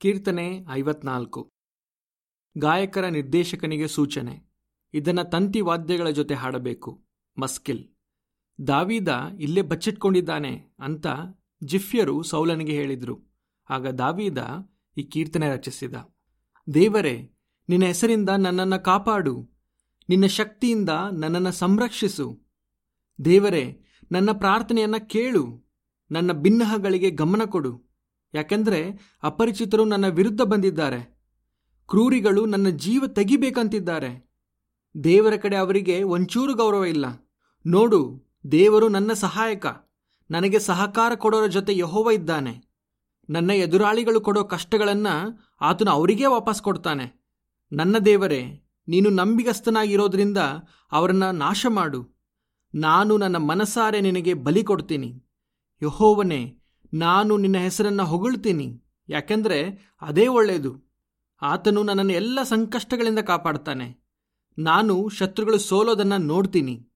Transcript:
ಕೀರ್ತನೆ ಐವತ್ನಾಲ್ಕು ಗಾಯಕರ ನಿರ್ದೇಶಕನಿಗೆ ಸೂಚನೆ ಇದನ್ನು ತಂತಿ ವಾದ್ಯಗಳ ಜೊತೆ ಹಾಡಬೇಕು ಮಸ್ಕಿಲ್ ದಾವೀದ ಇಲ್ಲೇ ಬಚ್ಚಿಟ್ಕೊಂಡಿದ್ದಾನೆ ಅಂತ ಜಿಫ್ಯರು ಸೌಲನಿಗೆ ಹೇಳಿದರು ಆಗ ದಾವೀದ ಈ ಕೀರ್ತನೆ ರಚಿಸಿದ ದೇವರೇ ನಿನ್ನ ಹೆಸರಿಂದ ನನ್ನನ್ನು ಕಾಪಾಡು ನಿನ್ನ ಶಕ್ತಿಯಿಂದ ನನ್ನನ್ನು ಸಂರಕ್ಷಿಸು ದೇವರೇ ನನ್ನ ಪ್ರಾರ್ಥನೆಯನ್ನ ಕೇಳು ನನ್ನ ಭಿನ್ನಹಗಳಿಗೆ ಗಮನ ಕೊಡು ಯಾಕೆಂದ್ರೆ ಅಪರಿಚಿತರು ನನ್ನ ವಿರುದ್ಧ ಬಂದಿದ್ದಾರೆ ಕ್ರೂರಿಗಳು ನನ್ನ ಜೀವ ತೆಗಿಬೇಕಂತಿದ್ದಾರೆ ದೇವರ ಕಡೆ ಅವರಿಗೆ ಒಂಚೂರು ಗೌರವ ಇಲ್ಲ ನೋಡು ದೇವರು ನನ್ನ ಸಹಾಯಕ ನನಗೆ ಸಹಕಾರ ಕೊಡೋರ ಜೊತೆ ಯಹೋವ ಇದ್ದಾನೆ ನನ್ನ ಎದುರಾಳಿಗಳು ಕೊಡೋ ಕಷ್ಟಗಳನ್ನ ಆತನು ಅವರಿಗೇ ವಾಪಸ್ ಕೊಡ್ತಾನೆ ನನ್ನ ದೇವರೇ ನೀನು ನಂಬಿಗಸ್ತನಾಗಿರೋದ್ರಿಂದ ಅವರನ್ನ ನಾಶ ಮಾಡು ನಾನು ನನ್ನ ಮನಸಾರೆ ನಿನಗೆ ಬಲಿ ಕೊಡ್ತೀನಿ ಯಹೋವನೇ ನಾನು ನಿನ್ನ ಹೆಸರನ್ನ ಹೊಗಳ್ತೀನಿ ಯಾಕೆಂದ್ರೆ ಅದೇ ಒಳ್ಳೆಯದು ಆತನು ನನ್ನನ್ನು ಎಲ್ಲ ಸಂಕಷ್ಟಗಳಿಂದ ಕಾಪಾಡ್ತಾನೆ ನಾನು ಶತ್ರುಗಳು ಸೋಲೋದನ್ನ ನೋಡ್ತೀನಿ